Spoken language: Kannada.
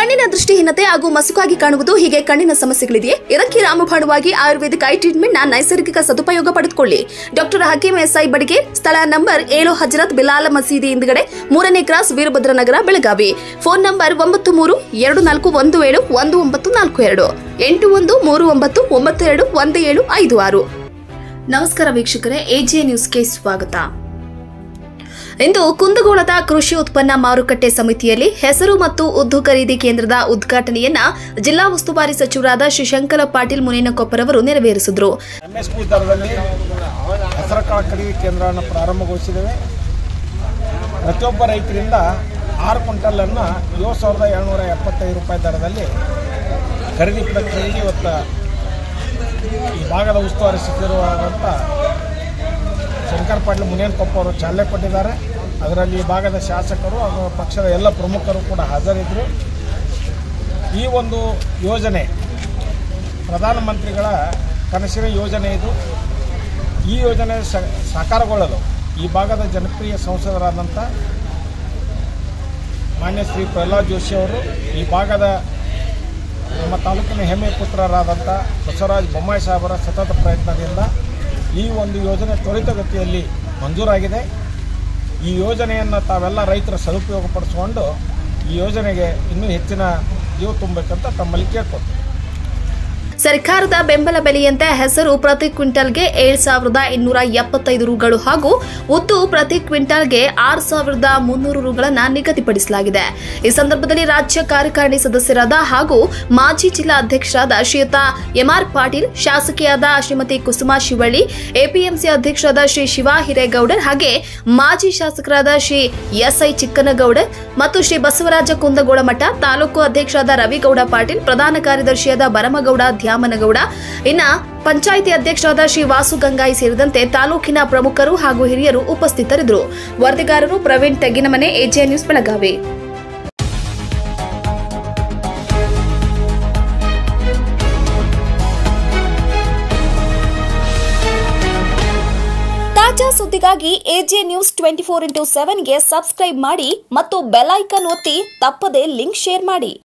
ಕಣ್ಣಿನ ದೃಷ್ಟಿಹೀನತೆ ಹಾಗೂ ಮಸುಕಾಗಿ ಕಾಣುವುದು ಹೀಗೆ ಕಣ್ಣಿನ ಸಮಸ್ಯೆಗಳಿದೆಯೇ ಇದಕ್ಕೆ ರಾಮಬಾಣವಾಗಿ ಆಯುರ್ವೇದಿಕ್ ಐ ಟ್ರೀಟ್ಮೆಂಟ್ ನ ನೈಸರ್ಗಿಕ ಸದುಪಯೋಗ ಪಡೆದುಕೊಳ್ಳಿ ಡಾಕ್ಟರ್ ಹಕೀಂ ಎಸ್ಐ ಬಡಿಗೆ ಸ್ಥಳ ನಂಬರ್ ಏಳು ಹಜರತ್ ಬಿಲಾಲ್ ಮಸೀದಿ ಹಿಂದ್ಗಡೆ ಮೂರನೇ cross Veerabhadra Nagar Belagavi phone number ಒಂಬತ್ತು ಮೂರು ಎರಡು ನಾಲ್ಕು ಒಂದು ಏಳು ಒಂದು ಒಂಬತ್ತು ನಾಲ್ಕು ಎರಡು ಎಂಟು ಒಂದು ಮೂರು ಒಂಬತ್ತು ಒಂಬತ್ತು ಎರಡು ಒಂದು ಏಳು ಐದು ಆರು ನಮಸ್ಕಾರ ವೀಕ್ಷಕರೇ ಎಜೆ ನ್ಯೂಸ್ಗೆ ಸ್ವಾಗತ ಇಂದು ಕುಂದಗೋಳದ ಕೃಷಿ ಉತ್ಪನ್ನ ಮಾರುಕಟ್ಟೆ ಸಮಿತಿಯಲ್ಲಿ ಹೆಸರು ಮತ್ತು ಉದ್ದು ಖರೀದಿ ಕೇಂದ್ರದ ಉದ್ಘಾಟನೆಯನ್ನ ಜಿಲ್ಲಾ ಉಸ್ತುವಾರಿ ಸಚಿವರಾದ ಶ್ರೀಶಂಕರ ಪಾಟೀಲ್ ಮುನೇನಕೊಪ್ಪರವರು ನೆರವೇರಿಸಿದರು ಎಂಎಸ್ಪಿ ದರದಲ್ಲಿ ಹೆಸರುಕಾಳ ಖರೀದಿ ಕೇಂದ್ರವನ್ನು ಪ್ರಾರಂಭಗೊಳಿಸಿದ್ದೇವೆ ಪ್ರತಿಯೊಬ್ಬ ರೈತರಿಂದ ಆರು ಕ್ವಿಂಟಲನ್ನು ಏಳು ಸಾವಿರದ ಏಳ್ನೂರ ಎಪ್ಪತ್ತೈದು ರೂಪಾಯಿ ದರದಲ್ಲಿ ಖರೀದಿ ಪ್ರಕ್ರಿಯೆಗೆ ಇವತ್ತು ಈ ಭಾಗದ ಉಸ್ತುವಾರಿ ಸಚಿವರಾದಂಥ ಶಂಕರ್ ಪಾಟೀಲ್ ಮುನೇನಕೊಪ್ಪ ಅವರು ಚಾಲನೆ ಕೊಟ್ಟಿದ್ದಾರೆ ಅದರಲ್ಲಿ ಈ ಭಾಗದ ಶಾಸಕರು ಹಾಗೂ ಪಕ್ಷದ ಎಲ್ಲ ಪ್ರಮುಖರು ಕೂಡ ಹಾಜರಿದ್ದರು ಈ ಒಂದು ಯೋಜನೆ ಪ್ರಧಾನಮಂತ್ರಿಗಳ ಕನಸಿನ ಯೋಜನೆ ಇದು ಈ ಯೋಜನೆ ಸ- ಸಾಕಾರಗೊಳ್ಳಲು ಈ ಭಾಗದ ಜನಪ್ರಿಯ ಸಂಸದರಾದಂಥ ಮಾನ್ಯ ಶ್ರೀ ಪ್ರಹ್ಲಾದ್ ಜೋಶಿ ಅವರು ಈ ಭಾಗದ ನಮ್ಮ ತಾಲೂಕಿನ ಹೆಮ್ಮೆ ಪುತ್ರರಾದಂಥ ಬಸವರಾಜ ಬೊಮ್ಮಾಯಿ ಸಾಹೇಬರ ಸತತ ಪ್ರಯತ್ನದಿಂದ ಈ ಒಂದು ಯೋಜನೆ ತ್ವರಿತಗತಿಯಲ್ಲಿ ಮಂಜೂರಾಗಿದೆ ಈ ಯೋಜನೆಯನ್ನು ತಾವೆಲ್ಲ ರೈತರ ಸದುಪಯೋಗಪಡಿಸಿಕೊಂಡು ಈ ಯೋಜನೆಗೆ ಇನ್ನೂ ಹೆಚ್ಚಿನ ಜೀವ ತುಂಬಬೇಕಂತ ತಮ್ಮಲ್ಲಿ ಕೇಳ್ಕೊತೀನಿ ಸರ್ಕಾರದ ಬೆಂಬಲ ಬೆಲೆಯಂತೆ ಹೆಸರು ಪ್ರತಿ ಕ್ವಿಂಟಲ್ಗೆ ಏಳು ಸಾವಿರದ ಇನ್ನೂರ ಎಪ್ಪತ್ತೈದು ರುಗಳು ಹಾಗೂ ಉದ್ದು ಪ್ರತಿ ಕ್ವಿಂಟಲ್ಗೆ ಆರು ಸಾವಿರದ ಮುನ್ನೂರು ರುಗಳನ್ನು ನಿಗದಿಪಡಿಸಲಾಗಿದೆ ಈ ಸಂದರ್ಭದಲ್ಲಿ ರಾಜ್ಯ ಕಾರ್ಯಕಾರಿಣಿ ಸದಸ್ಯರಾದ ಹಾಗೂ ಮಾಜಿ ಜಿಲ್ಲಾ ಅಧ್ಯಕ್ಷರಾದ ಶ್ರೀಯುತ ಎಂಆರ್ ಪಾಟೀಲ್ ಶಾಸಕಿಯಾದ ಶ್ರೀಮತಿ ಕುಸುಮಾ ಶಿವಳ್ಳಿ ಎಪಿಎಂಸಿ ಅಧ್ಯಕ್ಷರಾದ ಶ್ರೀ ಶಿವ ಹಿರೇಗೌಡರ್ ಹಾಗೆ ಮಾಜಿ ಶಾಸಕರಾದ ಶ್ರೀ ಎಸ್ಐ ಚಿಕ್ಕನಗೌಡರ್ ಮತ್ತು ಶ್ರೀ ಬಸವರಾಜ ಕುಂದಗೋಳಮಠ ತಾಲೂಕು ಅಧ್ಯಕ್ಷರಾದ ರವಿಗೌಡ ಪಾಟೀಲ್ ಪ್ರಧಾನ ಕಾರ್ಯದರ್ಶಿಯಾದ ಬರಮಗೌಡ ಧ್ಯಾಮನಗೌಡ ಇನ್ನ ಪಂಚಾಯಿತಿ ಅಧ್ಯಕ್ಷರಾದ ಶ್ರೀ ವಾಸು ಗಂಗಾಯಿ ಸೇರಿದಂತೆ ತಾಲೂಕಿನ ಪ್ರಮುಖರು ಹಾಗೂ ಹಿರಿಯರು ಉಪಸ್ಥಿತರಿದ್ದರು ವರದಿಗಾರರು ಪ್ರವೀಣ್ ತೆಗ್ಗಿನಮನೆ ಎಜೆ ನ್ಯೂಸ್ ಬೆಳಗಾವಿ ತಾಜಾ ಸುದ್ದಿಗಾಗಿ AJ news twenty four into ಸೆವೆನ್ಗೆ ಸಬ್ಸ್ಕ್ರೈಬ್ ಮಾಡಿ ಮತ್ತು ಬೆಲ್ ಐಕನ್ ಒತ್ತಿ ತಪ್ಪದೇ ಲಿಂಕ್ ಶೇರ್ ಮಾಡಿ